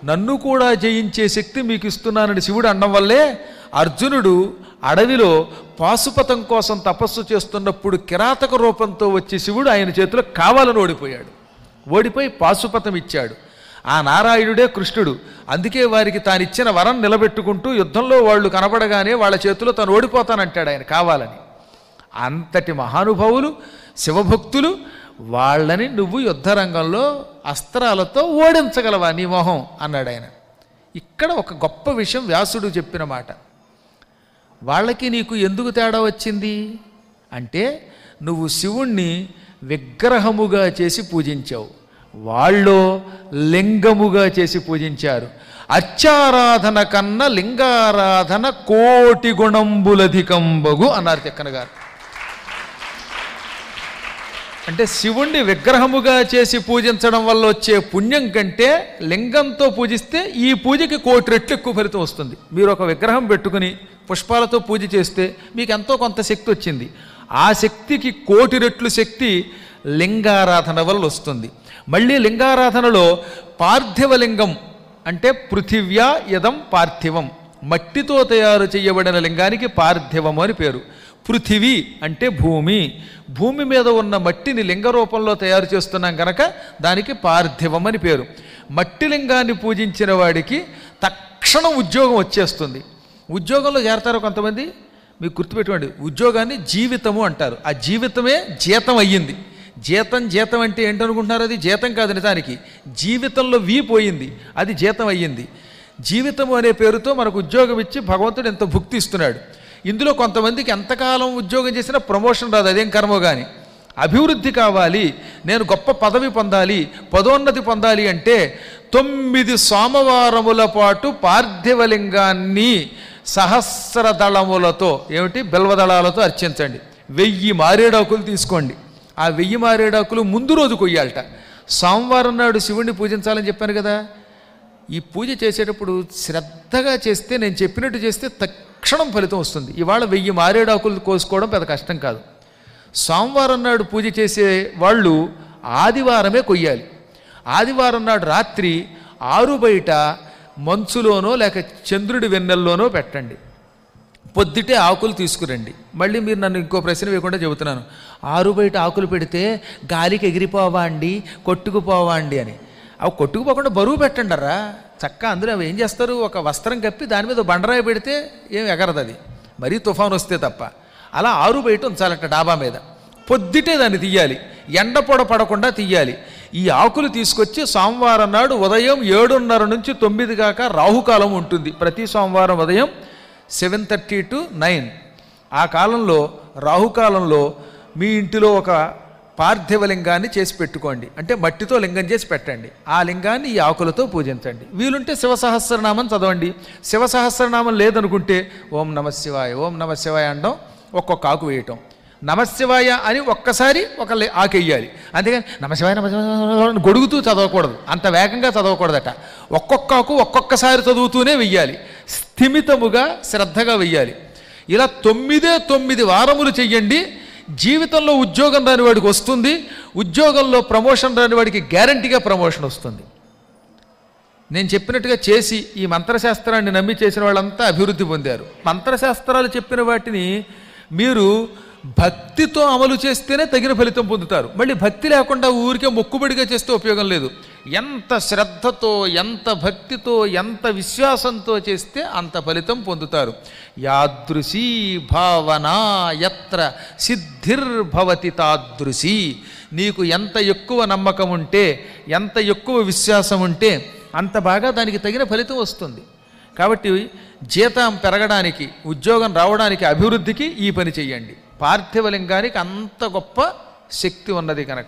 నన్ను కూడా జయించే శక్తి మీకు ఇస్తున్నానని శివుడు అనడం వల్లే అర్జునుడు అడవిలో పాశుపతం కోసం తపస్సు చేస్తున్నప్పుడు కిరాతక రూపంతో వచ్చి శివుడు ఆయన చేతిలో కావాలని ఓడిపోయాడు ఓడిపోయి పాశుపతం ఇచ్చాడు ఆ నారాయణుడే కృష్ణుడు అందుకే వారికి తానిచ్చిన వరం నిలబెట్టుకుంటూ యుద్ధంలో వాళ్ళు కనబడగానే వాళ్ళ చేతిలో తను ఓడిపోతానంటాడు ఆయన కావాలని అంతటి మహానుభావులు శివభక్తులు వాళ్ళని నువ్వు యుద్ధరంగంలో అస్త్రాలతో ఓడించగలవా నీ మొహం అన్నాడు ఆయన ఇక్కడ ఒక గొప్ప విషయం వ్యాసుడు చెప్పిన మాట వాళ్ళకి నీకు ఎందుకు తేడా వచ్చింది అంటే నువ్వు శివుణ్ణి విగ్రహముగా చేసి పూజించావు వాళ్ళు లింగముగా చేసి పూజించారు అర్చారాధన కన్నా లింగారాధన కోటి గుణంబులధికంబగు అన్నారు తిక్కన గారు అంటే శివుణ్ణి విగ్రహముగా చేసి పూజించడం వల్ల వచ్చే పుణ్యం కంటే లింగంతో పూజిస్తే ఈ పూజకి కోటి రెట్లు ఎక్కువ ఫలితం వస్తుంది మీరు ఒక విగ్రహం పెట్టుకుని పుష్పాలతో పూజ చేస్తే మీకు ఎంతో కొంత శక్తి వచ్చింది ఆ శక్తికి కోటి రెట్లు శక్తి లింగారాధన వల్ల వస్తుంది మళ్ళీ లింగారాధనలో పార్థివలింగం అంటే పృథివ్యా యదం పార్థివం మట్టితో తయారు చేయబడిన లింగానికి పార్థివము అని పేరు పృథివీ అంటే భూమి భూమి మీద ఉన్న మట్టిని లింగ రూపంలో తయారు చేస్తున్నాం కనుక దానికి పార్థివం అని పేరు మట్టి లింగాన్ని పూజించిన వాడికి తక్షణం ఉద్యోగం వచ్చేస్తుంది ఉద్యోగంలో చేరతారు కొంతమంది మీకు గుర్తుపెట్టుకోండి ఉద్యోగాన్ని జీవితము అంటారు ఆ జీవితమే జీతం అయ్యింది జీతం జీతం అంటే ఏంటనుకుంటున్నారు అది జీతం కాదు నిజానికి జీవితంలో వీ పోయింది అది జీతం అయ్యింది జీవితము అనే పేరుతో మనకు ఉద్యోగం ఇచ్చి భగవంతుడు ఎంత భుక్తి ఇస్తున్నాడు ఇందులో కొంతమందికి ఎంతకాలం ఉద్యోగం చేసినా ప్రమోషన్ రాదు అదేం కర్మో కానీ అభివృద్ధి కావాలి నేను గొప్ప పదవి పొందాలి పదోన్నతి పొందాలి అంటే తొమ్మిది సోమవారముల పాటు పార్థివలింగాన్ని సహస్ర దళములతో ఏమిటి బిల్వదళాలతో అర్చించండి వెయ్యి మారేడాకులు తీసుకోండి ఆ వెయ్యి మారేడాకులు ముందు రోజు కొయ్యాలట సోమవారం నాడు శివుణ్ణి పూజించాలని చెప్పాను కదా ఈ పూజ చేసేటప్పుడు శ్రద్ధగా చేస్తే నేను చెప్పినట్టు చేస్తే తక్షణం ఫలితం వస్తుంది ఇవాళ వెయ్యి మారేడాకులు కోసుకోవడం పెద్ద కష్టం కాదు సోమవారం నాడు పూజ చేసే వాళ్ళు ఆదివారమే కొయ్యాలి ఆదివారం నాడు రాత్రి ఆరు బయట మంచులోనో లేక చంద్రుడి వెన్నెల్లోనో పెట్టండి పొద్దుటే ఆకులు తీసుకురండి మళ్ళీ మీరు నన్ను ఇంకో ప్రశ్న వేయకుండా చెబుతున్నాను ఆరు బయట ఆకులు పెడితే గాలికి ఎగిరిపోవా అండి కొట్టుకుపోవా అండి అని అవి కొట్టుకుపోకుండా బరువు పెట్టండరా చక్కగా అందులో అవి ఏం చేస్తారు ఒక వస్త్రం కప్పి దాని మీద బండరాయి పెడితే ఏం ఎగరదు అది మరీ తుఫాన్ వస్తే తప్ప అలా ఆరు బయట ఉంచాలంట డాబా మీద పొద్దుటే దాన్ని తీయాలి ఎండ పొడ పడకుండా తీయాలి ఈ ఆకులు తీసుకొచ్చి సోమవారం నాడు ఉదయం ఏడున్నర నుంచి తొమ్మిది కాక రాహుకాలం ఉంటుంది ప్రతి సోమవారం ఉదయం సెవెన్ థర్టీ టు నైన్ ఆ కాలంలో రాహుకాలంలో మీ ఇంటిలో ఒక పార్థివలింగాన్ని చేసి పెట్టుకోండి అంటే మట్టితో లింగం చేసి పెట్టండి ఆ లింగాన్ని ఈ ఆకులతో పూజించండి వీలుంటే శివ సహస్రనామం చదవండి శివ సహస్రనామం లేదనుకుంటే ఓం నమ శివాయ ఓం నమ శివాయ అనడం ఒక్కొక్క ఆకు వేయటం నమశివాయ అని ఒక్కసారి ఒక లే- ఆకు వేయాలి అంతేగాని నమశివాయ నమశివాయ అని గొడుగుతూ చదవకూడదు అంత వేగంగా చదవకూడదట ఒక్కొక్క ఆకు ఒక్కొక్కసారి చదువుతూనే వెయ్యాలి స్థిమితముగా శ్రద్ధగా వెయ్యాలి ఇలా తొమ్మిదే తొమ్మిది వారములు చెయ్యండి జీవితంలో ఉద్యోగం రాని వాడికి వస్తుంది ఉద్యోగంలో ప్రమోషన్ రాని వాడికి గ్యారంటీగా ప్రమోషన్ వస్తుంది నేను చెప్పినట్టుగా చేసి ఈ మంత్రశాస్త్రాన్ని నమ్మి చేసిన వాళ్ళంతా అభివృద్ధి పొందారు మంత్రశాస్త్రాలు చెప్పిన వాటిని మీరు భక్తితో అమలు చేస్తేనే తగిన ఫలితం పొందుతారు మళ్ళీ భక్తి లేకుండా ఊరికే మొక్కుబడిగా చేస్తే ఉపయోగం లేదు ఎంత శ్రద్ధతో ఎంత భక్తితో ఎంత విశ్వాసంతో చేస్తే అంత ఫలితం పొందుతారు యాదృశీ భావన యత్ర సిద్ధిర్భవతి తాదృశీ నీకు ఎంత ఎక్కువ నమ్మకం ఉంటే ఎంత ఎక్కువ విశ్వాసం ఉంటే అంత బాగా దానికి తగిన ఫలితం వస్తుంది కాబట్టి జీతం పెరగడానికి ఉద్యోగం రావడానికి అభివృద్ధికి ఈ పని చెయ్యండి పార్థివలింగానికి అంత గొప్ప శక్తి ఉన్నది కనుక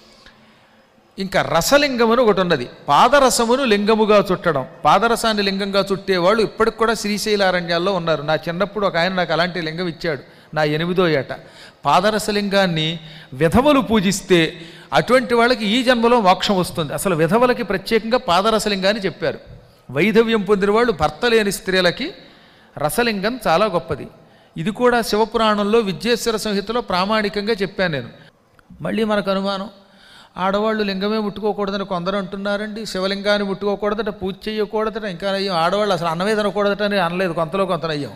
ఇంకా రసలింగమును ఒకటి ఉన్నది పాదరసమును లింగముగా చుట్టడం పాదరసాన్ని లింగంగా చుట్టేవాళ్ళు ఇప్పటికి కూడా శ్రీశైలారణ్యాల్లో ఉన్నారు నా చిన్నప్పుడు ఒక ఆయన నాకు అలాంటి లింగం ఇచ్చాడు నా ఎనిమిదో ఏట పాదరసలింగాన్ని విధవలు పూజిస్తే అటువంటి వాళ్ళకి ఈ జన్మలో మోక్షం వస్తుంది అసలు విధవలకి ప్రత్యేకంగా పాదరసలింగాన్ని చెప్పారు వైధవ్యం పొందిన వాళ్ళు భర్త లేని స్త్రీలకి రసలింగం చాలా గొప్పది ఇది కూడా శివపురాణంలో విద్యేశ్వర సంహితలో ప్రామాణికంగా చెప్పాను నేను మళ్ళీ మనకు అనుమానం ఆడవాళ్ళు లింగమే ముట్టుకోకూడదని కొందరు అంటున్నారండి శివలింగాన్ని ముట్టుకోకూడదట పూజ చేయకూడదట ఇంకా అయ్యాం ఆడవాళ్ళు అసలు అన్నమే తినకూడదట అని అనలేదు కొంతలో కొంతనయ్యాం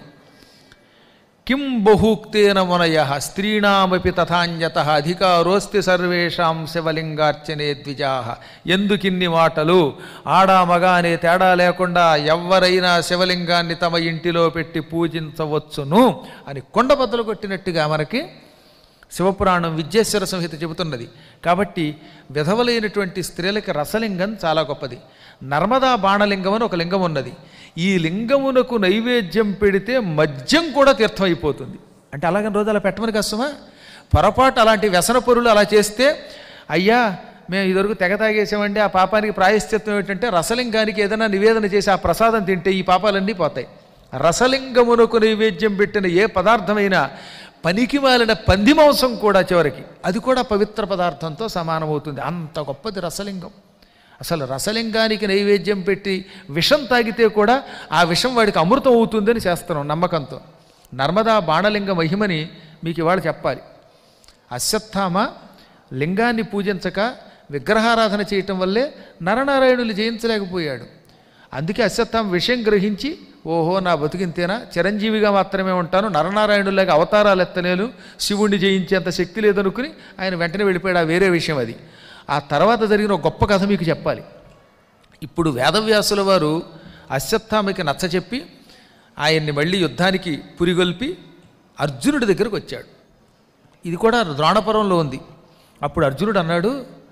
కిం బహూక్తేన మునయ స్త్రీణామపి తథాన్యత అధికారోస్తి సర్వేషాం శివలింగార్చనే ద్విజా ఎందుకిన్ని మాటలు ఆడా మగ అనే తేడా లేకుండా ఎవరైనా శివలింగాన్ని తమ ఇంటిలో పెట్టి పూజించవచ్చును అని కొండబద్దలు కొట్టినట్టుగా మనకి శివపురాణం విద్యేశ్వర సంహిత చెబుతున్నది కాబట్టి విధవలైనటువంటి స్త్రీలకి రసలింగం చాలా గొప్పది నర్మదా బాణలింగం అని ఒక లింగం ఉన్నది ఈ లింగమునకు నైవేద్యం పెడితే మద్యం కూడా తీర్థం అయిపోతుంది అంటే అలాగని రోజు అలా పెట్టమని కష్టమా పొరపాటు అలాంటి వ్యసన పరులు అలా చేస్తే అయ్యా మేము ఇదివరకు తెగ తాగేసామండి ఆ పాపానికి ప్రాయశ్చిత్తం ఏంటంటే రసలింగానికి ఏదైనా నివేదన చేసి ఆ ప్రసాదం తింటే ఈ పాపాలన్నీ పోతాయి రసలింగమునకు నైవేద్యం పెట్టిన ఏ పదార్థమైనా పనికి మాలిన పంది మాంసం కూడా చివరికి అది కూడా పవిత్ర పదార్థంతో సమానమవుతుంది అంత గొప్పది రసలింగం అసలు రసలింగానికి నైవేద్యం పెట్టి విషం తాగితే కూడా ఆ విషం వాడికి అమృతం అవుతుందని చేస్తున్నాం నమ్మకంతో నర్మదా బాణలింగ మహిమని మీకు ఇవాళ చెప్పాలి అశ్వత్థామ లింగాన్ని పూజించక విగ్రహారాధన చేయటం వల్లే నరనారాయణులు జయించలేకపోయాడు అందుకే అశ్వత్థామ విషయం గ్రహించి ఓహో నా బతికింతేనా చిరంజీవిగా మాత్రమే ఉంటాను నరనారాయణులాగా అవతారాలు ఎత్తలేను శివుణ్ణి జయించేంత శక్తి లేదనుకుని ఆయన వెంటనే వెళ్ళిపోయాడు ఆ వేరే విషయం అది ఆ తర్వాత జరిగిన ఒక గొప్ప కథ మీకు చెప్పాలి ఇప్పుడు వేదవ్యాసుల వారు అశ్వత్థామకి నచ్చచెప్పి ఆయన్ని మళ్ళీ యుద్ధానికి పురిగొల్పి అర్జునుడి దగ్గరకు వచ్చాడు ఇది కూడా ద్రోణపర్వంలో ఉంది అప్పుడు అర్జునుడు అన్నాడు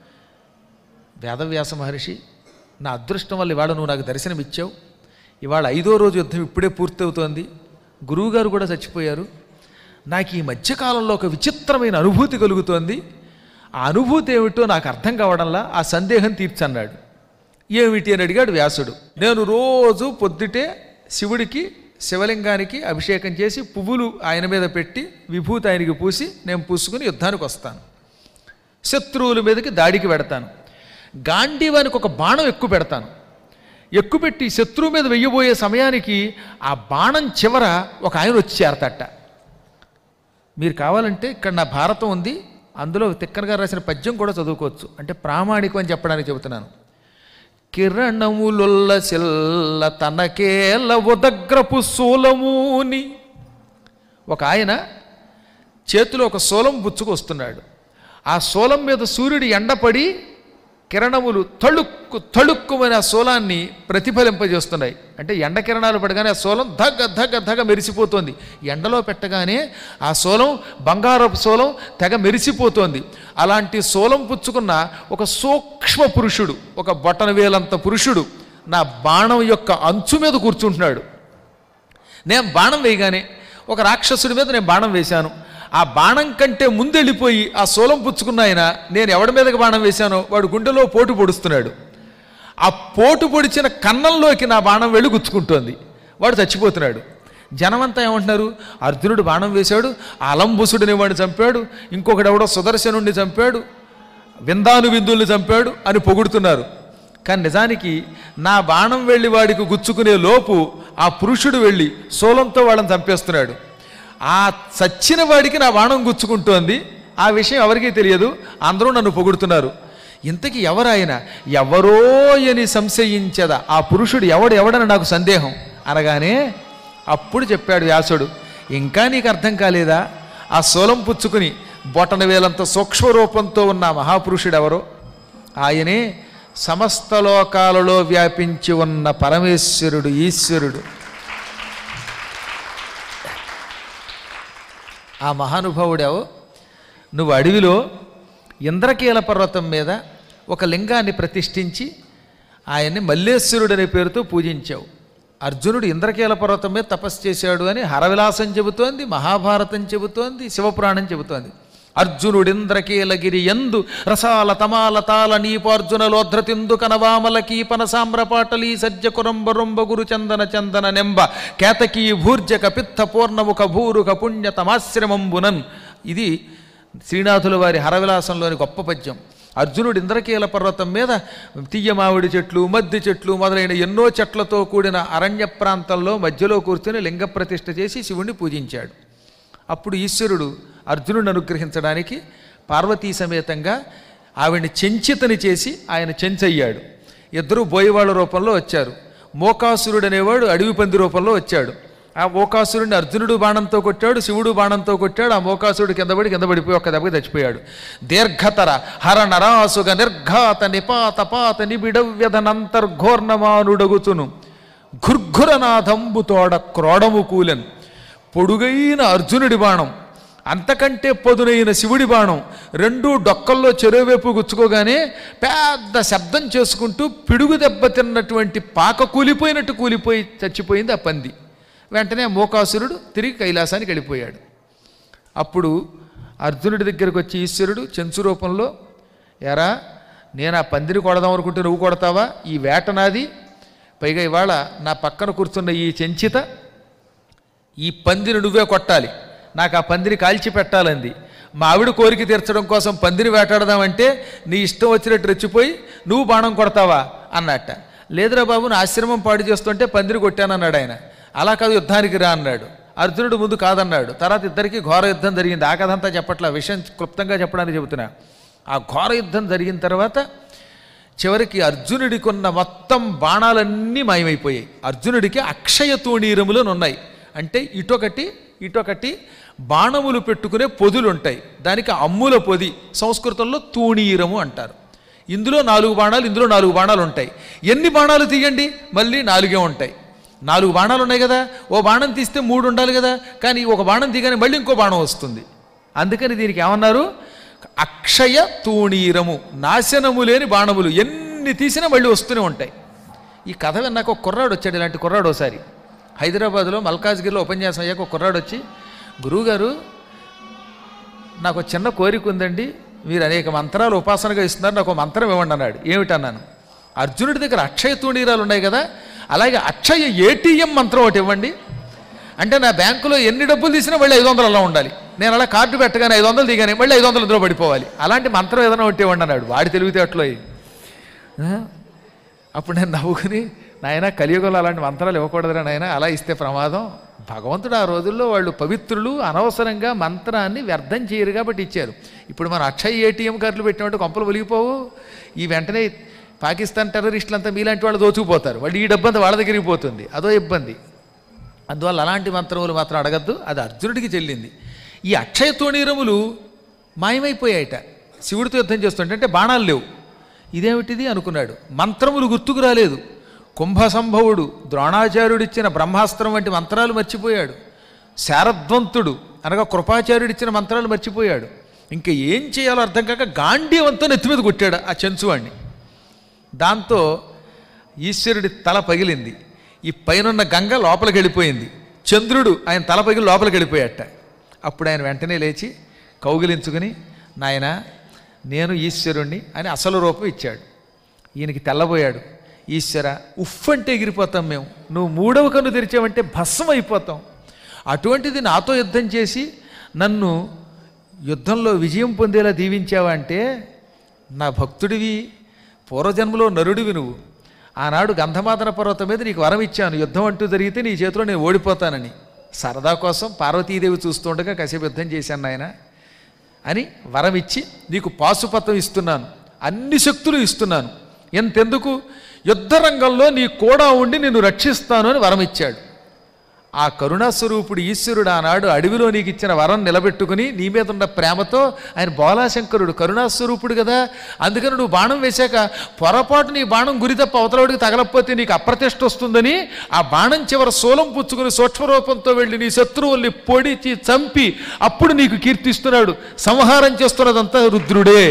వేదవ్యాస మహర్షి నా అదృష్టం వల్ల ఇవాళ నువ్వు నాకు దర్శనం ఇచ్చావు ఇవాళ ఐదో రోజు యుద్ధం ఇప్పుడే పూర్తవుతోంది గురువుగారు కూడా చచ్చిపోయారు నాకు ఈ మధ్యకాలంలో ఒక విచిత్రమైన అనుభూతి కలుగుతోంది ఆ అనుభూతి ఏమిటో నాకు అర్థం కావడంలా ఆ సందేహం తీర్చన్నాడు ఏమిటి అని అడిగాడు వ్యాసుడు నేను రోజు పొద్దుటే శివుడికి శివలింగానికి అభిషేకం చేసి పువ్వులు ఆయన మీద పెట్టి విభూతి ఆయనకి పూసి నేను పూసుకుని యుద్ధానికి వస్తాను శత్రువుల మీదకి దాడికి పెడతాను గాంధీవానికి ఒక బాణం ఎక్కువ పెడతాను ఎక్కుపెట్టి శత్రువు మీద వెయ్యబోయే సమయానికి ఆ బాణం చివర ఒక ఆయన వచ్చి చేరతట మీరు కావాలంటే ఇక్కడ నా భారతం ఉంది అందులో తిక్కన గారు రాసిన పద్యం కూడా చదువుకోవచ్చు అంటే ప్రామాణికం అని చెప్పడానికి చెబుతున్నాను కిరణములొల్ల సిల్ల తనకేల ఉదగ్రపు శూలమూని ఒక ఆయన చేతిలో ఒక శూలం బుచ్చుకు వస్తున్నాడు ఆ శూలం మీద సూర్యుడు ఎండపడి కిరణములు తళుక్కు తళుక్కుమని ఆ శూలాన్ని ప్రతిఫలింపజేస్తున్నాయి అంటే ఎండ కిరణాలు పడగానే ఆ శూలం ధగ ధగ ధగ మెరిసిపోతోంది ఎండలో పెట్టగానే ఆ శూలం బంగారపు శూలం తెగ మెరిసిపోతోంది అలాంటి శూలం పుచ్చుకున్న ఒక సూక్ష్మ పురుషుడు ఒక బొటన వేలంత పురుషుడు నా బాణం యొక్క అంచు మీద కూర్చుంటున్నాడు నేను బాణం వేయగానే ఒక రాక్షసుడి మీద నేను బాణం వేశాను ఆ బాణం కంటే ముందెళ్ళిపోయి ఆ శూలం పుచ్చుకున్న ఆయన నేను ఎవడి మీదకి బాణం వేశానో వాడు గుండెలో పోటు పొడుస్తున్నాడు ఆ పోటు పొడిచిన కన్నంలోకి నా బాణం వెళ్ళి గుచ్చుకుంటోంది వాడు చచ్చిపోతున్నాడు జనమంతా ఏమంటున్నారు అర్జునుడు బాణం వేశాడు ఆ అలంబుసుడిని వాడిని చంపాడు ఇంకొకడు ఎవడో సుదర్శనుడిని చంపాడు విందాను విందుల్ని చంపాడు అని పొగుడుతున్నారు కానీ నిజానికి నా బాణం వెళ్ళి వాడికి గుచ్చుకునే లోపు ఆ పురుషుడు వెళ్ళి శూలంతో వాళ్ళని చంపేస్తున్నాడు ఆ చచ్చిన వాడికి నా బాణం గుచ్చుకుంటోంది ఆ విషయం ఎవరికీ తెలియదు అందరూ నన్ను పొగుడుతున్నారు ఇంతకీ ఎవరాయన ఎవరో అని సంశయించదా ఆ పురుషుడు ఎవడు ఎవడని నాకు సందేహం అనగానే అప్పుడు చెప్పాడు వ్యాసుడు ఇంకా నీకు అర్థం కాలేదా ఆ శూలం పుచ్చుకుని బొటన వేలంత సూక్ష్మ రూపంతో ఉన్న ఆ మహాపురుషుడు ఎవరో ఆయనే సమస్త లోకాలలో వ్యాపించి ఉన్న పరమేశ్వరుడు ఈశ్వరుడు ఆ మహానుభావుడేవో నువ్వు అడవిలో ఇంద్రకీల పర్వతం మీద ఒక లింగాన్ని ప్రతిష్ఠించి ఆయన్ని మల్లేశ్వరుడు అనే పేరుతో పూజించావు అర్జునుడు ఇంద్రకీల పర్వతం మీద తపస్సు చేశాడు అని హరవిలాసం చెబుతోంది మహాభారతం చెబుతోంది శివపురాణం చెబుతోంది అర్జునుడు ఇంద్రకీలగిరి ఎందు రసాల తమాల తాల నీపార్జునలోధ్రతిందు కనవామల కీపన సామ్రపాటలీ సజ్జ కురంబరుంబ గురు చందన చందన నెంబ కేతకీ భూర్జక పిత్త పూర్ణముఖ భూరుక పుణ్య తమాశ్రమంబునన్ ఇది శ్రీనాథుల వారి హరవిలాసంలోని గొప్ప పద్యం అర్జునుడు ఇంద్రకీల పర్వతం మీద తీయమావిడి చెట్లు మద్ది చెట్లు మొదలైన ఎన్నో చెట్లతో కూడిన అరణ్య ప్రాంతంలో మధ్యలో కూర్చుని లింగ ప్రతిష్ఠ చేసి శివుణ్ణి పూజించాడు అప్పుడు ఈశ్వరుడు అర్జునుడిని అనుగ్రహించడానికి పార్వతీ సమేతంగా ఆవిడ్ని చెంచితని చేసి ఆయన చెంచయ్యాడు ఇద్దరు బోయవాళ్ళ రూపంలో వచ్చారు మోకాసురుడు అనేవాడు అడవి పంది రూపంలో వచ్చాడు ఆ మోకాసురుడిని అర్జునుడు బాణంతో కొట్టాడు శివుడు బాణంతో కొట్టాడు ఆ మోకాసురుడు కింద పడి కింద పడిపోయి ఒక్క దెబ్బకి చచ్చిపోయాడు దీర్ఘతర హర నరాసుగ నిర్ఘాత నిపాత పాత నిబిడవ్యధనంతర్ఘోర్ణమానుడగుతును ఘుర్ఘురనాథంబుతోడ క్రోడము కూలెన్ పొడుగైన అర్జునుడి బాణం అంతకంటే పదునైన శివుడి బాణం రెండూ డొక్కల్లో చెరువువైపు గుచ్చుకోగానే పెద్ద శబ్దం చేసుకుంటూ పిడుగు దెబ్బతిన్నటువంటి పాక కూలిపోయినట్టు కూలిపోయి చచ్చిపోయింది ఆ పంది వెంటనే మోకాసురుడు తిరిగి కైలాసానికి వెళ్ళిపోయాడు అప్పుడు అర్జునుడి దగ్గరకు వచ్చి ఈశ్వరుడు చెంచు రూపంలో ఎరా నేను ఆ పందిని కొడదాం అనుకుంటే నువ్వు కొడతావా ఈ వేట నాది పైగా ఇవాళ నా పక్కన కూర్చున్న ఈ చెంచిత ఈ పందిని నువ్వే కొట్టాలి నాకు ఆ పందిని కాల్చి పెట్టాలంది మా ఆవిడ కోరిక తీర్చడం కోసం పందిని వేటాడదామంటే నీ ఇష్టం వచ్చినట్టు రెచ్చిపోయి నువ్వు బాణం కొడతావా అన్నట్ట లేదురా బాబు నా ఆశ్రమం పాడు చేస్తుంటే పందిని కొట్టానన్నాడు ఆయన అలా కాదు యుద్ధానికి రా అన్నాడు అర్జునుడు ముందు కాదన్నాడు తర్వాత ఇద్దరికి ఘోర యుద్ధం జరిగింది ఆ కథ అంతా చెప్పట్లా విషయం క్లుప్తంగా చెప్పడానికి చెబుతున్నా ఆ ఘోర యుద్ధం జరిగిన తర్వాత చివరికి అర్జునుడికి ఉన్న మొత్తం బాణాలన్నీ మాయమైపోయాయి అర్జునుడికి అక్షయ తూణీరములు ఉన్నాయి అంటే ఇటొకటి ఇటొకటి బాణములు పెట్టుకునే పొదులు ఉంటాయి దానికి అమ్ముల పొది సంస్కృతంలో తూణీరము అంటారు ఇందులో నాలుగు బాణాలు ఇందులో నాలుగు బాణాలు ఉంటాయి ఎన్ని బాణాలు తీయండి మళ్ళీ నాలుగే ఉంటాయి నాలుగు బాణాలు ఉన్నాయి కదా ఓ బాణం తీస్తే మూడు ఉండాలి కదా కానీ ఒక బాణం తీయగానే మళ్ళీ ఇంకో బాణం వస్తుంది అందుకని దీనికి ఏమన్నారు అక్షయ తూణీరము నాశనము లేని బాణములు ఎన్ని తీసినా మళ్ళీ వస్తూనే ఉంటాయి ఈ కథ విన్నాక ఒక కుర్రాడు వచ్చాడు ఇలాంటి కుర్రాడు ఒకసారి హైదరాబాద్లో మల్కాజ్గిరిలో ఉపన్యాసం అయ్యాక ఒక కుర్రాడు వచ్చి గురువుగారు నాకు ఒక చిన్న కోరిక ఉందండి మీరు అనేక మంత్రాలు ఉపాసనగా ఇస్తున్నారు నాకు ఒక మంత్రం ఇవ్వండి అన్నాడు ఏమిటన్నాను అర్జునుడి దగ్గర అక్షయ తూణీరాలు ఉన్నాయి కదా అలాగే అక్షయ ఏటీఎం మంత్రం ఒకటి ఇవ్వండి అంటే నా బ్యాంకులో ఎన్ని డబ్బులు తీసినా మళ్ళీ ఐదు వందలు అలా ఉండాలి నేను అలా కార్డు పెట్టగానే ఐదు వందలు దిగానే మళ్ళీ ఐదు వందలు ఇందులో పడిపోవాలి అలాంటి మంత్రం ఏదైనా ఒకటి ఇవ్వండి అన్నాడు వాడి తెలివితేటలో ఆ? అప్పుడు నేను నవ్వుకుని నాయన కలియుగంలో అలాంటి మంత్రాలు ఇవ్వకూడదురా నాయన అలా ఇస్తే ప్రమాదం భగవంతుడు ఆ రోజుల్లో వాళ్ళు పవిత్రులు అనవసరంగా మంత్రాన్ని వ్యర్థం చేయరు కాబట్టి ఇచ్చారు ఇప్పుడు మన అక్షయ ఏటీఎం కార్డులు పెట్టినట్టు కొంపలు ఒలిగిపోవు ఈ వెంటనే పాకిస్తాన్ టెర్రరిస్టులంతా మీలాంటి వాళ్ళు దోచుకుపోతారు వాళ్ళు ఈ డబ్బంతా వాళ్ళ దగ్గరికి పోతుంది అదో ఇబ్బంది అందువల్ల అలాంటి మంత్రములు మాత్రం అడగద్దు అది అర్జునుడికి చెల్లింది ఈ అక్షయ తోణీరములు మాయమైపోయాయట శివుడితో యుద్ధం చేస్తుంటే అంటే బాణాలు లేవు ఇదేమిటిది అనుకున్నాడు మంత్రములు గుర్తుకు రాలేదు కుంభసంభవుడు ద్రోణాచార్యుడిచ్చిన బ్రహ్మాస్త్రం వంటి మంత్రాలు మర్చిపోయాడు శారద్వంతుడు అనగా కృపాచార్యుడిచ్చిన మంత్రాలు మర్చిపోయాడు ఇంకా ఏం చేయాలో అర్థం కాక గాంధీవంతో నెత్తి మీద కొట్టాడు ఆ చెంచువాణ్ణి దాంతో ఈశ్వరుడి తల పగిలింది ఈ పైనున్న గంగ లోపలికి వెళ్ళిపోయింది చంద్రుడు ఆయన తల పగిలి లోపలికి వెళ్ళిపోయాట అప్పుడు ఆయన వెంటనే లేచి కౌగిలించుకుని నాయన నేను ఈశ్వరుణ్ణి అని అసలు రూపం ఇచ్చాడు ఈయనకి తెల్లబోయాడు ఈశ్వర ఉఫ్ అంటే ఎగిరిపోతాం మేము నువ్వు మూడవ కన్ను తెరిచావంటే భస్మం అయిపోతాం అటువంటిది నాతో యుద్ధం చేసి నన్ను యుద్ధంలో విజయం పొందేలా దీవించావా అంటే నా భక్తుడివి పూర్వజన్మలో నరుడివి నువ్వు ఆనాడు గంధమాదన పర్వతం మీద నీకు వరం ఇచ్చాను యుద్ధం అంటూ జరిగితే నీ చేతిలో నేను ఓడిపోతానని సరదా కోసం పార్వతీదేవి చూస్తుండగా కసేపు యుద్ధం చేశాను నాయన అని వరం ఇచ్చి నీకు పాశుపతం ఇస్తున్నాను అన్ని శక్తులు ఇస్తున్నాను ఎంతెందుకు యుద్ధ రంగంలో నీ కూడా ఉండి నిన్ను రక్షిస్తాను అని వరం ఇచ్చాడు ఆ కరుణాస్వరూపుడు ఈశ్వరుడు ఆనాడు అడవిలో నీకు ఇచ్చిన వరం నిలబెట్టుకుని నీ మీద ఉన్న ప్రేమతో ఆయన బోలాశంకరుడు కరుణాస్వరూపుడు కదా అందుకని నువ్వు బాణం వేశాక పొరపాటు నీ బాణం గురి తప్ప అవతలవాడికి తగలకపోతే నీకు అప్రతిష్ట వస్తుందని ఆ బాణం చివర సోలం పుచ్చుకుని సూక్ష్మరూపంతో వెళ్ళి నీ శత్రువుల్ని పొడిచి చంపి అప్పుడు నీకు కీర్తిస్తున్నాడు సంహారం చేస్తున్నదంతా రుద్రుడే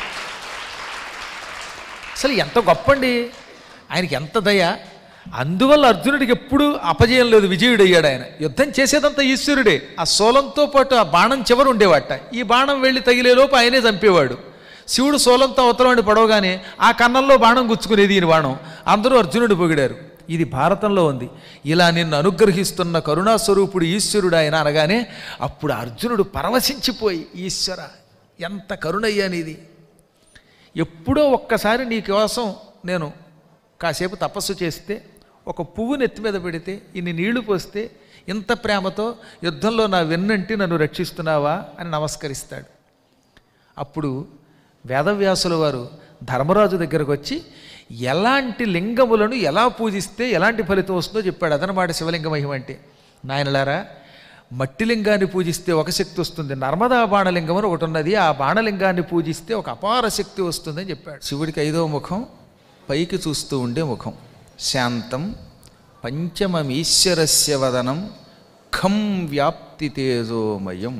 అసలు ఎంత గొప్పండి ఆయనకి ఎంత దయ అందువల్ల అర్జునుడికి ఎప్పుడూ అపజయం లేదు విజయుడయ్యాడు ఆయన యుద్ధం చేసేదంతా ఈశ్వరుడే ఆ సోలంతో పాటు ఆ బాణం చివరు ఉండేవాట ఈ బాణం వెళ్ళి తగిలేలోపు ఆయనే చంపేవాడు శివుడు సోలంతో అవతలవాడిని పడవగానే ఆ కన్నంలో బాణం గుచ్చుకునేది ఈయన బాణం అందరూ అర్జునుడు పొగిడారు ఇది భారతంలో ఉంది ఇలా నిన్ను అనుగ్రహిస్తున్న కరుణాస్వరూపుడు ఈశ్వరుడు ఆయన అనగానే అప్పుడు అర్జునుడు పరవశించిపోయి ఈశ్వర ఎంత కరుణయ్యా నీది ఎప్పుడో ఒక్కసారి నీ కోసం నేను కాసేపు తపస్సు చేస్తే ఒక పువ్వు నెత్తి మీద పెడితే ఇన్ని నీళ్లు పోస్తే ఇంత ప్రేమతో యుద్ధంలో నా వెన్నంటి నన్ను రక్షిస్తున్నావా అని నమస్కరిస్తాడు అప్పుడు వేదవ్యాసుల వారు ధర్మరాజు దగ్గరకు వచ్చి ఎలాంటి లింగములను ఎలా పూజిస్తే ఎలాంటి ఫలితం వస్తుందో చెప్పాడు అదనమాట శివలింగ మహిమ అంటే నాయనలారా మట్టి లింగాన్ని పూజిస్తే ఒక శక్తి వస్తుంది నర్మదా బాణలింగం అని ఒకటి ఉన్నది ఆ బాణలింగాన్ని పూజిస్తే ఒక అపార శక్తి వస్తుందని చెప్పాడు శివుడికి ఐదవ ముఖం పైకి చూస్తూ ఉండే ముఖం శాంతం పంచమమీశ్వరస్య వదనం ఖం వ్యాప్తి తేజోమయం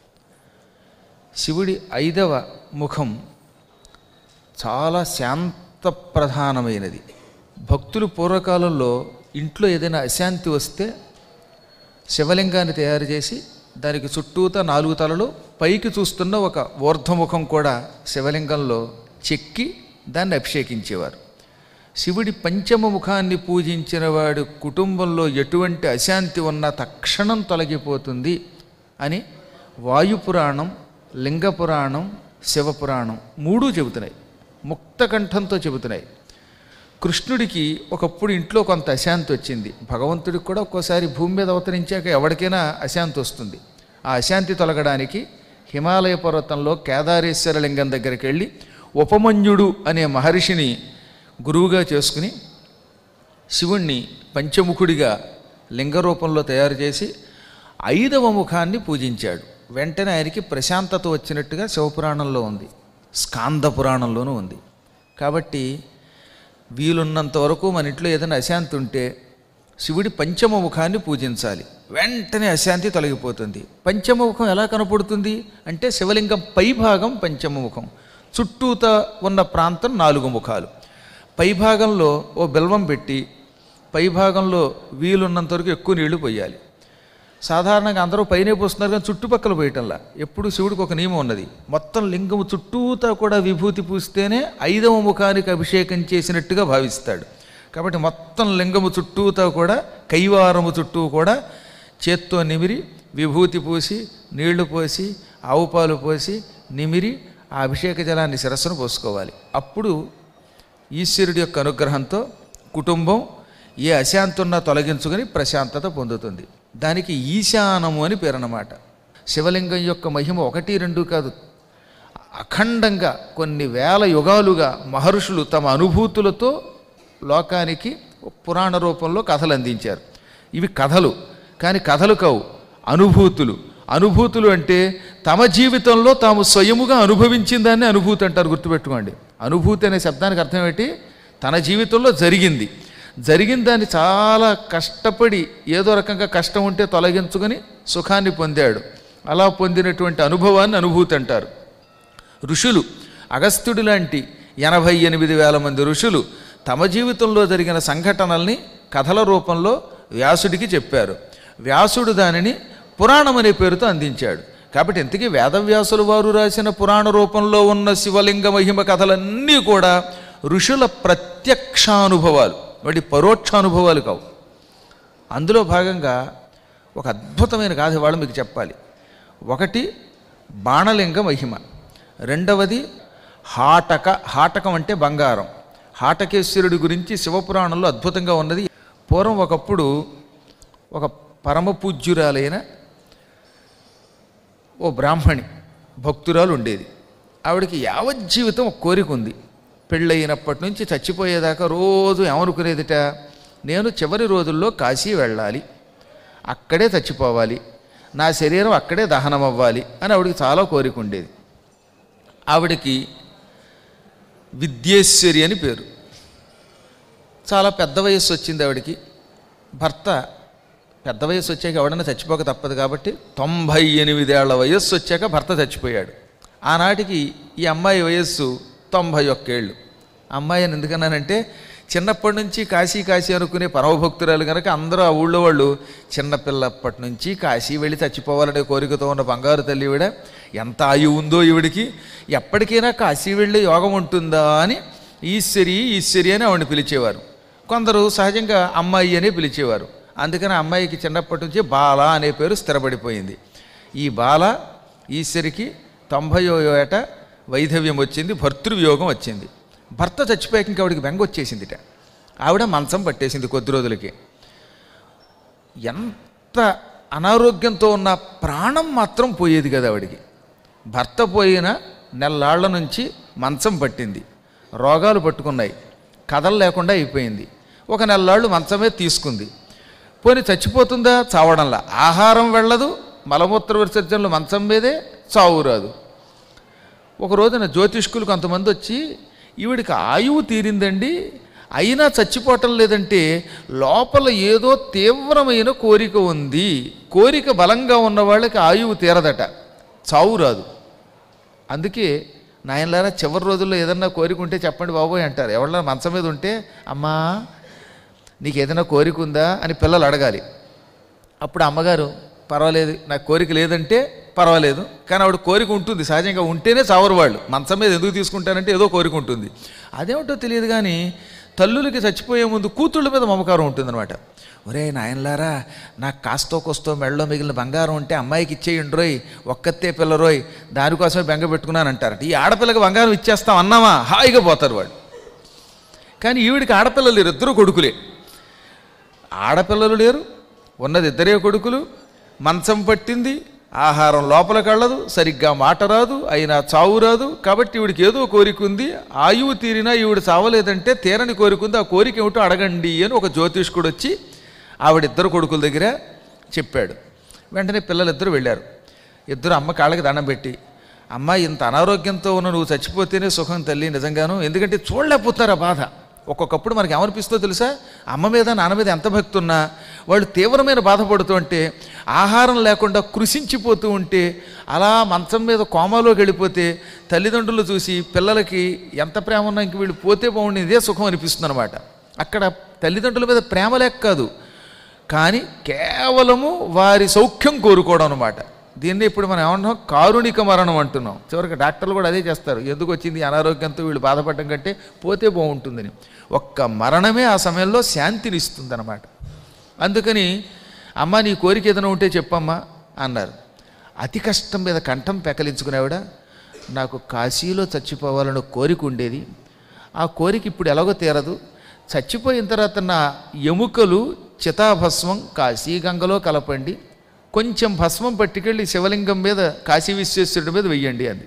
శివుడి ఐదవ ముఖం చాలా శాంత ప్రధానమైనది భక్తులు పూర్వకాలంలో ఇంట్లో ఏదైనా అశాంతి వస్తే శివలింగాన్ని తయారు చేసి దానికి చుట్టూతా నాలుగు తలలు పైకి చూస్తున్న ఒక ఊర్ధ్వముఖం కూడా శివలింగంలో చెక్కి దాన్ని అభిషేకించేవారు శివుడి పంచమ ముఖాన్ని పూజించిన వాడి కుటుంబంలో ఎటువంటి అశాంతి ఉన్నా తక్షణం తొలగిపోతుంది అని వాయుపురాణం లింగపురాణం శివపురాణం మూడూ చెబుతున్నాయి ముక్తకంఠంతో చెబుతున్నాయి కృష్ణుడికి ఒకప్పుడు ఇంట్లో కొంత అశాంతి వచ్చింది భగవంతుడికి కూడా ఒక్కోసారి భూమి మీద అవతరించాక ఎవరికైనా అశాంతి వస్తుంది ఆ అశాంతి తొలగడానికి హిమాలయ పర్వతంలో కేదారేశ్వర లింగం దగ్గరికి వెళ్ళి ఉపమన్యుడు అనే మహర్షిని గురువుగా చేసుకుని శివుణ్ణి పంచముఖుడిగా లింగ రూపంలో తయారు చేసి ఐదవ ముఖాన్ని పూజించాడు వెంటనే ఆయనకి ప్రశాంతత వచ్చినట్టుగా శివపురాణంలో ఉంది స్కాంద పురాణంలోనూ ఉంది కాబట్టి వీలున్నంత వరకు మన ఇంట్లో ఏదైనా అశాంతి ఉంటే శివుడి పంచమ ముఖాన్ని పూజించాలి వెంటనే అశాంతి తొలగిపోతుంది పంచమ ముఖం ఎలా కనపడుతుంది అంటే శివలింగం పైభాగం పంచమ ముఖం చుట్టూత ఉన్న ప్రాంతం నాలుగు ముఖాలు పైభాగంలో ఓ బెల్వం పెట్టి పైభాగంలో వీలున్నంత వరకు ఎక్కువ నీళ్లు పోయాలి సాధారణంగా అందరూ పైనే పోస్తున్నారు కానీ చుట్టుపక్కల పోయటంలా ఎప్పుడు శివుడికి ఒక నియమం ఉన్నది మొత్తం లింగము చుట్టూతా కూడా విభూతి పూస్తేనే ఐదవ ముఖానికి అభిషేకం చేసినట్టుగా భావిస్తాడు కాబట్టి మొత్తం లింగము చుట్టూతా కూడా కైవారము చుట్టూ కూడా చేత్తో నిమిరి విభూతి పూసి నీళ్లు పోసి ఆవు పాలు పోసి నిమిరి ఆ అభిషేక జలాన్ని శిరస్సును పోసుకోవాలి అప్పుడు ఈశ్వరుడి యొక్క అనుగ్రహంతో కుటుంబం ఏ అశాంతి ఉన్నా తొలగించుకొని ప్రశాంతత పొందుతుంది దానికి ఈశానము అని పేరు అన్నమాట శివలింగం యొక్క మహిమ ఒకటి రెండు కాదు అఖండంగా కొన్ని వేల యుగాలుగా మహర్షులు తమ అనుభూతులతో లోకానికి పురాణ రూపంలో కథలు అందించారు ఇవి కథలు కానీ కథలు కావు అనుభూతులు అనుభూతులు అంటే తమ జీవితంలో తాము స్వయముగా అనుభవించిన దాన్ని అనుభూతి అంటారు గుర్తుపెట్టుకోండి అనుభూతి అనే శబ్దానికి అర్థం ఏంటి తన జీవితంలో జరిగింది జరిగిన దాన్ని చాలా కష్టపడి ఏదో రకంగా కష్టం ఉంటే తొలగించుకొని సుఖాన్ని పొందాడు అలా పొందినటువంటి అనుభవాన్ని అనుభూతి అంటారు ఋషులు అగస్త్యుడు లాంటి ఎనభై ఎనిమిది వేల మంది ఋషులు తమ జీవితంలో జరిగిన సంఘటనల్ని కథల రూపంలో వ్యాసుడికి చెప్పారు వ్యాసుడు దానిని పురాణం అనే పేరుతో అందించాడు కాబట్టి ఇంతకీ వేదవ్యాసుల వారు రాసిన పురాణ రూపంలో ఉన్న శివలింగ మహిమ కథలన్నీ కూడా ఋషుల ప్రత్యక్షానుభవాలు వాటి పరోక్షానుభవాలు కావు అందులో భాగంగా ఒక అద్భుతమైన గాథ వాళ్ళు మీకు చెప్పాలి ఒకటి బాణలింగ మహిమ రెండవది హాటక హాటకం అంటే బంగారం హాటకేశ్వరుడి గురించి శివపురాణంలో అద్భుతంగా ఉన్నది పూర్వం ఒకప్పుడు ఒక పరమ పూజ్యురాలైన ఓ బ్రాహ్మణి భక్తురాలు ఉండేది ఆవిడకి యావజ్జీవితం ఒక కోరిక ఉంది పెళ్ళయినప్పటి నుంచి చచ్చిపోయేదాకా రోజు ఏమనుకునేదిట నేను చివరి రోజుల్లో కాశీ వెళ్ళాలి అక్కడే చచ్చిపోవాలి నా శరీరం అక్కడే దహనం అవ్వాలి అని ఆవిడకి చాలా కోరిక ఉండేది ఆవిడకి విద్యేశ్వరి అని పేరు చాలా పెద్ద వయస్సు వచ్చింది ఆవిడకి భర్త పెద్ద వయస్సు వచ్చాక ఎవడన్నా చచ్చిపోక తప్పదు కాబట్టి తొంభై ఎనిమిదేళ్ల వయస్సు వచ్చాక భర్త చచ్చిపోయాడు ఆనాటికి ఈ అమ్మాయి వయస్సు తొంభై ఒక్కేళ్ళు అమ్మాయి అని ఎందుకన్నానంటే చిన్నప్పటి నుంచి కాశీ కాశీ అనుకునే పరమభక్తురాలు కనుక అందరూ ఆ ఊళ్ళో వాళ్ళు చిన్నపిల్లప్పటి నుంచి కాశీ వెళ్ళి చచ్చిపోవాలనే కోరికతో ఉన్న బంగారు తల్లి ఈవిడ ఎంత ఆయువు ఉందో ఈవిడికి ఎప్పటికైనా కాశీ వెళ్ళే యోగం ఉంటుందా అని ఈశ్వరి ఈశ్వరి అని ఆవిడని పిలిచేవారు కొందరు సహజంగా అమ్మాయి అని పిలిచేవారు అందుకని ఆ అమ్మాయికి చిన్నప్పటి నుంచి బాల అనే పేరు స్థిరపడిపోయింది ఈ బాల ఈశ్వరికి తొంభయో ఏట వైధవ్యం వచ్చింది భర్తృవియోగం వచ్చింది భర్త చచ్చిపోయాక ఇంకా ఆవిడకి బెంగ వచ్చేసిందిట ఆవిడ మంచం పట్టేసింది కొద్ది రోజులకి ఎంత అనారోగ్యంతో ఉన్న ప్రాణం మాత్రం పోయేది కదా ఆవిడికి భర్త పోయిన నెల్లాళ్ల నుంచి మంచం పట్టింది రోగాలు పట్టుకున్నాయి కథలు లేకుండా అయిపోయింది ఒక నెలలాళ్ళు మంచమే తీసుకుంది పోనీ చచ్చిపోతుందా చావడంలా ఆహారం వెళ్ళదు మలమూత్ర విసర్జనలు మంచం మీదే చావు రాదు ఒక రోజున జ్యోతిష్కులు కొంతమంది వచ్చి ఈవిడికి ఆయువు తీరిందండి అయినా చచ్చిపోవటం లేదంటే లోపల ఏదో తీవ్రమైన కోరిక ఉంది కోరిక బలంగా ఉన్న వాళ్ళకి ఆయువు తీరదట చావు రాదు అందుకే నాయనలారా చివరి రోజుల్లో ఏదన్నా కోరిక ఉంటే చెప్పండి బాబోయ్ అంటారు ఎవరన్నా మంచం మీద ఉంటే అమ్మా నీకు ఏదైనా కోరిక ఉందా అని పిల్లలు అడగాలి అప్పుడు అమ్మగారు పర్వాలేదు నాకు కోరిక లేదంటే పర్వాలేదు కానీ ఆవిడ కోరిక ఉంటుంది సహజంగా ఉంటేనే చావరు వాళ్ళు మంచం మీద ఎందుకు తీసుకుంటారంటే ఏదో కోరిక ఉంటుంది అదేమిటో తెలియదు కానీ తల్లులకి చచ్చిపోయే ముందు కూతుళ్ళ మీద మమకారం ఉంటుందన్నమాట ఒరే నాయనలారా నాకు కాస్తో కోస్తో మెడలో మిగిలిన బంగారం ఉంటే అమ్మాయికి ఇచ్చేయండి రోయ్ ఒక్కతే పిల్లరోయ్ దానికోసమే బెంగ పెట్టుకున్నాను అంటారట ఈ ఆడపిల్లకి బంగారం ఇచ్చేస్తాం అన్నామా హాయిగా పోతారు వాళ్ళు కానీ ఈవిడికి ఆడపిల్లలు లేరు ఇద్దరు కొడుకులే ఆడపిల్లలు లేరు ఉన్నది ఇద్దరే కొడుకులు మంచం పట్టింది ఆహారం లోపల కళ్ళదు సరిగ్గా మాట రాదు అయినా చావు రాదు కాబట్టి ఈవిడికి ఏదో కోరిక ఉంది ఆయువు తీరినా ఈవిడ చావలేదంటే తీరని కోరిక ఉంది ఆ కోరిక ఏమిటో అడగండి అని ఒక జ్యోతిష్కుడు వచ్చి ఆవిడిద్దరు కొడుకుల దగ్గర చెప్పాడు వెంటనే పిల్లలిద్దరూ వెళ్ళారు ఇద్దరు అమ్మ కాళ్ళకి దండం పెట్టి అమ్మ ఇంత అనారోగ్యంతో ఉన్న నువ్వు చచ్చిపోతేనే సుఖం తల్లి నిజంగాను ఎందుకంటే చూడలేకపోతారు ఆ బాధ ఒక్కొక్కప్పుడు మనకి ఏమనిపిస్తుందో తెలుసా అమ్మ మీద నాన్న మీద ఎంత భక్తి ఉన్నా వాళ్ళు తీవ్రమైన బాధపడుతూ ఉంటే ఆహారం లేకుండా కృషించిపోతూ ఉంటే అలా మంచం మీద కోమాలోకి వెళ్ళిపోతే తల్లిదండ్రులు చూసి పిల్లలకి ఎంత ప్రేమ ఉన్నా ఇంక వీళ్ళు పోతే బాగుండి ఇదే సుఖం అనిపిస్తుంది అనమాట అక్కడ తల్లిదండ్రుల మీద ప్రేమ లేక కాదు కానీ కేవలము వారి సౌఖ్యం కోరుకోవడం అనమాట దీన్ని ఇప్పుడు మనం ఏమన్నాం కారుణిక మరణం అంటున్నాం చివరికి డాక్టర్లు కూడా అదే చేస్తారు ఎందుకు వచ్చింది ఈ అనారోగ్యంతో వీళ్ళు బాధపడడం కంటే పోతే బాగుంటుందని ఒక్క మరణమే ఆ సమయంలో శాంతిని ఇస్తుందన్నమాట అందుకని అమ్మ నీ కోరిక ఏదైనా ఉంటే చెప్పమ్మా అన్నారు అతి కష్టం మీద కంఠం పెకలించుకునేవిడ నాకు కాశీలో చచ్చిపోవాలని కోరిక ఉండేది ఆ కోరిక ఇప్పుడు ఎలాగో తీరదు చచ్చిపోయిన తర్వాత నా ఎముకలు చితాభస్మం కాశీ గంగలో కలపండి కొంచెం భస్మం పట్టుకెళ్ళి శివలింగం మీద కాశీ విశ్వేశ్వరుడి మీద వెయ్యండి అంది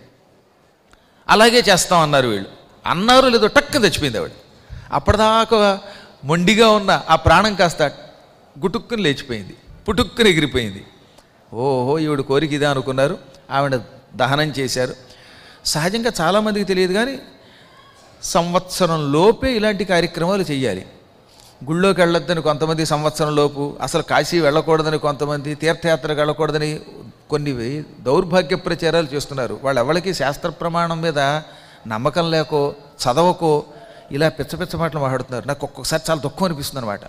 అలాగే చేస్తాం అన్నారు వీళ్ళు అన్నారు లేదో టక్క చచ్చిపోయింది ఆవిడ అప్పటిదాకా మొండిగా ఉన్న ఆ ప్రాణం కాస్త గుటుక్కుని లేచిపోయింది పుటుక్కుని ఎగిరిపోయింది ఓహో ఈవిడ కోరిక ఇదే అనుకున్నారు ఆవిడ దహనం చేశారు సహజంగా చాలామందికి తెలియదు కానీ సంవత్సరం లోపే ఇలాంటి కార్యక్రమాలు చేయాలి గుళ్ళోకి వెళ్ళొద్దని కొంతమంది సంవత్సరం లోపు అసలు కాశీ వెళ్ళకూడదని కొంతమంది తీర్థయాత్రకు వెళ్ళకూడదని కొన్ని దౌర్భాగ్య ప్రచారాలు చేస్తున్నారు వాళ్ళు ఎవరికి శాస్త్ర ప్రమాణం మీద నమ్మకం లేకో చదవకో ఇలా పిచ్చ పిచ్చ మాటలు మాట్లాడుతున్నారు నాకు ఒక్కొక్కసారి చాలా దుఃఖం అనిపిస్తుంది అనమాట